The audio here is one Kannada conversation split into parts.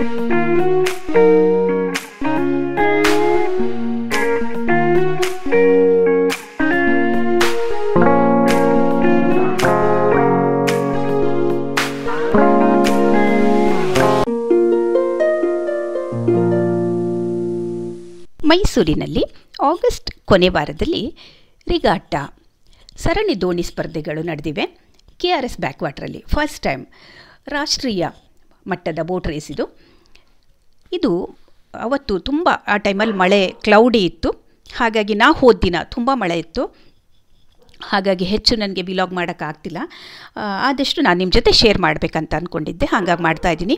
ಮೈಸೂರಿನಲ್ಲಿ ಆಗಸ್ಟ್ ಕೊನೆ ವಾರದಲ್ಲಿ ರಿಗಾಟ ಸರಣಿ ದೋಣಿ ಸ್ಪರ್ಧೆಗಳು ನಡೆದಿವೆ ಕೆ ಆರ್ ಎಸ್ ಬ್ಯಾಕ್ ವಾಟ್ರಲ್ಲಿ ಫಸ್ಟ್ ಟೈಮ್ ರಾಷ್ಟ್ರೀಯ ಮಟ್ಟದ ಬೋಟ್ ರೇಸ್ ಇದು ಇದು ಅವತ್ತು ತುಂಬ ಆ ಟೈಮಲ್ಲಿ ಮಳೆ ಕ್ಲೌಡಿ ಇತ್ತು ಹಾಗಾಗಿ ನಾ ಹೋದ ದಿನ ತುಂಬ ಮಳೆ ಇತ್ತು ಹಾಗಾಗಿ ಹೆಚ್ಚು ನನಗೆ ಬಿಲಾಗ್ ಮಾಡೋಕ್ಕಾಗ್ತಿಲ್ಲ ಆದಷ್ಟು ನಾನು ನಿಮ್ಮ ಜೊತೆ ಶೇರ್ ಮಾಡಬೇಕಂತ ಅಂದ್ಕೊಂಡಿದ್ದೆ ಹಾಗಾಗಿ ಮಾಡ್ತಾ ಇದ್ದೀನಿ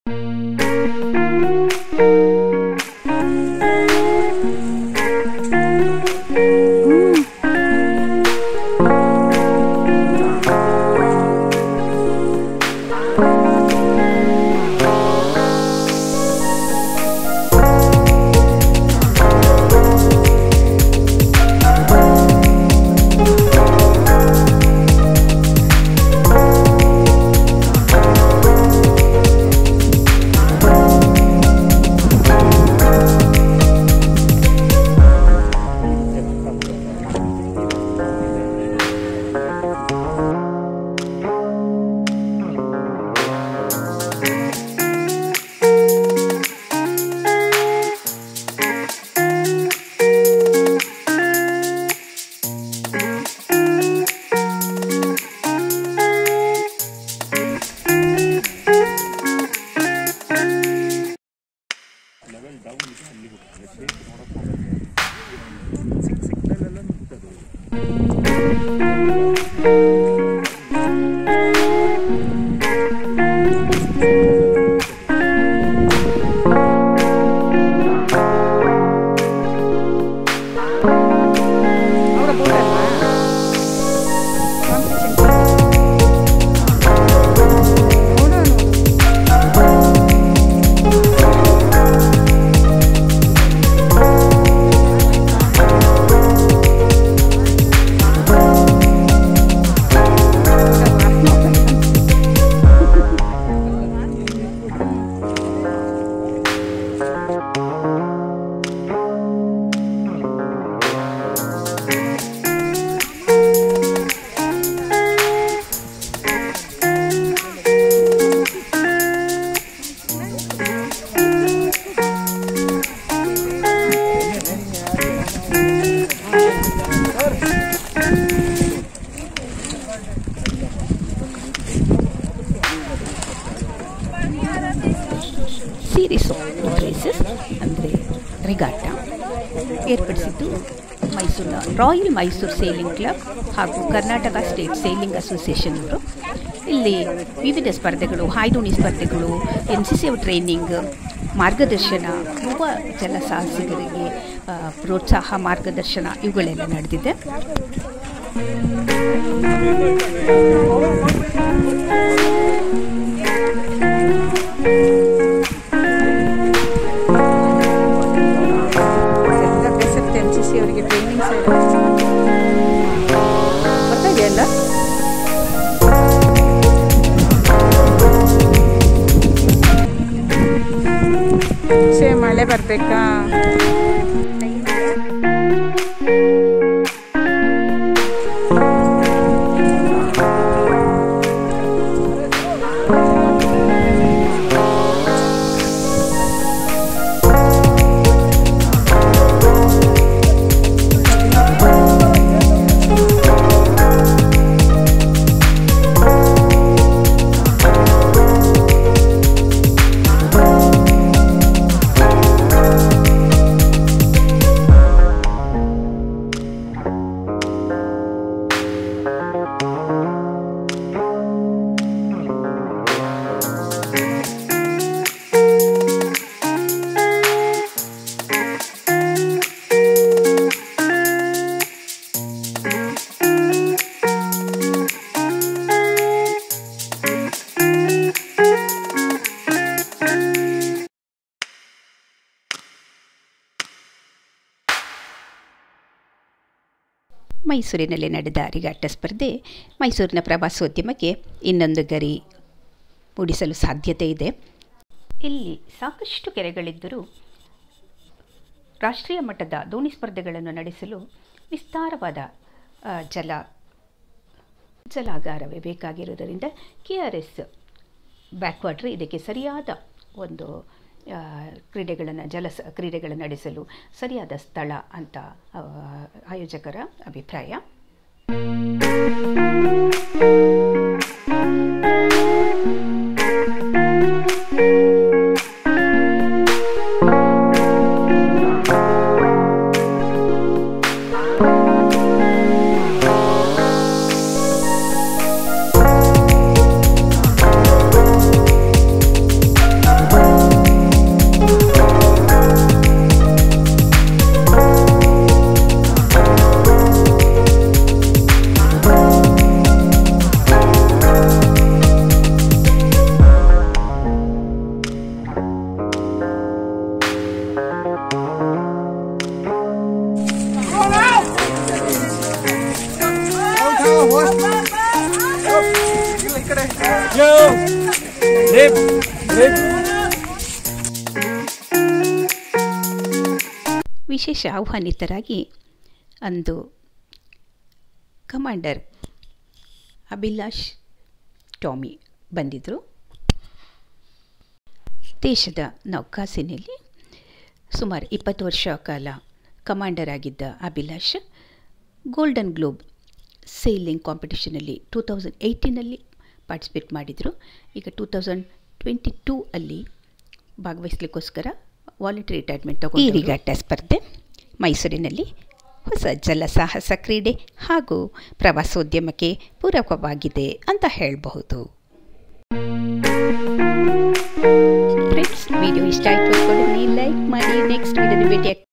ಸೀರೀಸ್ ಆಫ್ ರೇಸಸ್ ಅಂದರೆ ರಿಗಾಟ ಏರ್ಪಡಿಸಿದ್ದು ಮೈಸೂರಿನ ರಾಯಲ್ ಮೈಸೂರು ಸೇಲಿಂಗ್ ಕ್ಲಬ್ ಹಾಗೂ ಕರ್ನಾಟಕ ಸ್ಟೇಟ್ ಸೇಲಿಂಗ್ ಅಸೋಸಿಯೇಷನ್ ಅವರು ಇಲ್ಲಿ ವಿವಿಧ ಸ್ಪರ್ಧೆಗಳು ಹಾಯ್ದೋಣಿ ಸ್ಪರ್ಧೆಗಳು ಎನ್ ಸಿ ಸಿ ಟ್ರೈನಿಂಗ್ ಮಾರ್ಗದರ್ಶನ ಯುವ ಜಲಸಾಹಸಿಗರಿಗೆ ಆ, ಪ್ರೋತ್ಸಾಹ ಮಾರ್ಗದರ್ಶನ ಇವುಗಳೆಲ್ಲ ನಡೆದಿದೆ ಎಲ್ಲ ಬೇಸತ್ತೆ ಎನ್ ಸಿ ಸಿ ಅವರಿಗೆ ಟ್ರೈನಿಂಗ್ ಸೈಡ್ ಗೊತ್ತಾಗಿದೆಯಲ್ಲ ಸೇ ಮಳೆ ಬರಬೇಕಾ ಮೈಸೂರಿನಲ್ಲಿ ನಡೆದ ರಿಗಾಟ ಸ್ಪರ್ಧೆ ಮೈಸೂರಿನ ಪ್ರವಾಸೋದ್ಯಮಕ್ಕೆ ಇನ್ನೊಂದು ಗರಿ ಮೂಡಿಸಲು ಸಾಧ್ಯತೆ ಇದೆ ಇಲ್ಲಿ ಸಾಕಷ್ಟು ಕೆರೆಗಳಿದ್ದರೂ ರಾಷ್ಟ್ರೀಯ ಮಟ್ಟದ ದೋಣಿ ಸ್ಪರ್ಧೆಗಳನ್ನು ನಡೆಸಲು ವಿಸ್ತಾರವಾದ ಆ, ಜಲ ಜಲಾಗಾರವೇ ಬೇಕಾಗಿರುವುದರಿಂದ K R S back water ಇದಕ್ಕೆ ಸರಿಯಾದ ಒಂದು ಆ, ಕ್ರೀಡೆಗಳನ್ನು ಜಲ ಸ- ಕ್ರೀಡೆಗಳನ್ನು ನಡೆಸಲು ಸರಿಯಾದ ಸ್ಥಳ ಅಂತ ಆ, ಆಯೋಜಕರ ಅಭಿಪ್ರಾಯ ವಿಶೇಷ ಆಹ್ವಾನಿತರಾಗಿ ಅಂದು ಕಮಾಂಡರ್ ಅಭಿಲಾಷ್ ಟಾಮಿ ಬಂದಿದ್ದರು ದೇಶದ ನೌಕಾಸೇನೆಯಲ್ಲಿ ಸುಮಾರು ಇಪ್ಪತ್ತು ವರ್ಷ ಕಾಲ ಕಮಾಂಡರ್ ಆಗಿದ್ದ ಅಭಿಲಾಷ್ ಗೋಲ್ಡನ್ ಗ್ಲೋಬ್ ಸೇಲಿಂಗ್ ಕಾಂಪಿಟಿಷನಲ್ಲಿ ಟೂ ತೌಸಂಡ್ ಏಯ್ಟೀನಲ್ಲಿ ಪಾರ್ಟಿಸಿಪೇಟ್ ಮಾಡಿದರು ಈಗ ಟೂ ತೌಸಂಡ್ ಟ್ವೆಂಟಿ ಟೂ ಅಲ್ಲಿ ಭಾಗವಹಿಸಲಿಕ್ಕೋಸ್ಕರ ವಾಲಂಟರಿ ರಿಟೈರ್ಮೆಂಟ್ ತಗೊಂಡು ಈ ರಿಗಾಟ ಸ್ಪರ್ಧೆ ಮೈಸೂರಿನಲ್ಲಿ ಹೊಸ ಜಲ ಸಾಹಸ ಕ್ರೀಡೆ ಹಾಗೂ ಪ್ರವಾಸೋದ್ಯಮಕ್ಕೆ ಪೂರಕವಾಗಿದೆ ಅಂತ ಹೇಳಬಹುದು ಫ್ರೆಂಡ್ಸ್ ವಿಡಿಯೋ ಇಷ್ಟ ಆಯಿತು ಅಂದ್ಕೊಂಡು ಲೈಕ್ ಮಾಡಿ ನೆಕ್ಸ್ಟ್ ವಿಡಿಯೋದ ಭೇಟಿ